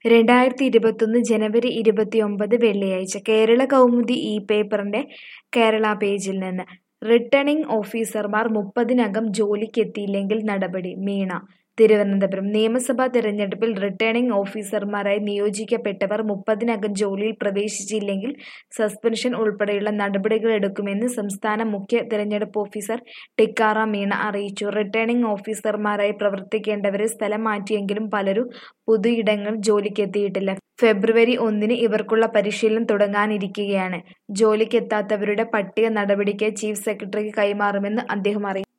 രണ്ടായിരത്തി ഇരുപത്തൊന്ന് ജനുവരി ഇരുപത്തിയൊമ്പത് വെള്ളിയാഴ്ച കേരള കൗമുദി ഈ പേപ്പറിന്റെ കേരള പേജിൽ നിന്ന് റിട്ടേണിംഗ് ഓഫീസർമാർ മുപ്പതിനകം ജോലിക്കെത്തിയില്ലെങ്കിൽ നടപടി മീണ തിരുവനന്തപുരം നിയമസഭാ തെരഞ്ഞെടുപ്പിൽ റിട്ടേണിംഗ് ഓഫീസർമാരായി നിയോഗിക്കപ്പെട്ടവർ മുപ്പതിനകം ജോലിയിൽ പ്രവേശിച്ചില്ലെങ്കിൽ സസ്പെൻഷൻ ഉൾപ്പെടെയുള്ള നടപടികളെടുക്കുമെന്ന് സംസ്ഥാന മുഖ്യ തെരഞ്ഞെടുപ്പ് ഓഫീസർ ടിക്കാറാം മീണ അറിയിച്ചു റിട്ടേണിംഗ് ഓഫീസർമാരായി പ്രവർത്തിക്കേണ്ടവരെ സ്ഥലം മാറ്റിയെങ്കിലും പലരും പുതുയിടങ്ങളിൽ ജോലിക്കെത്തിയിട്ടില്ല ഫെബ്രുവരി ഒന്നിന് ഇവർക്കുള്ള പരിശീലനം തുടങ്ങാനിരിക്കെയാണ് ജോലിക്കെത്താത്തവരുടെ പട്ടിക നടപടിക്കായി ചീഫ് സെക്രട്ടറിക്ക് കൈമാറുമെന്ന് അദ്ദേഹം അറിയിച്ചു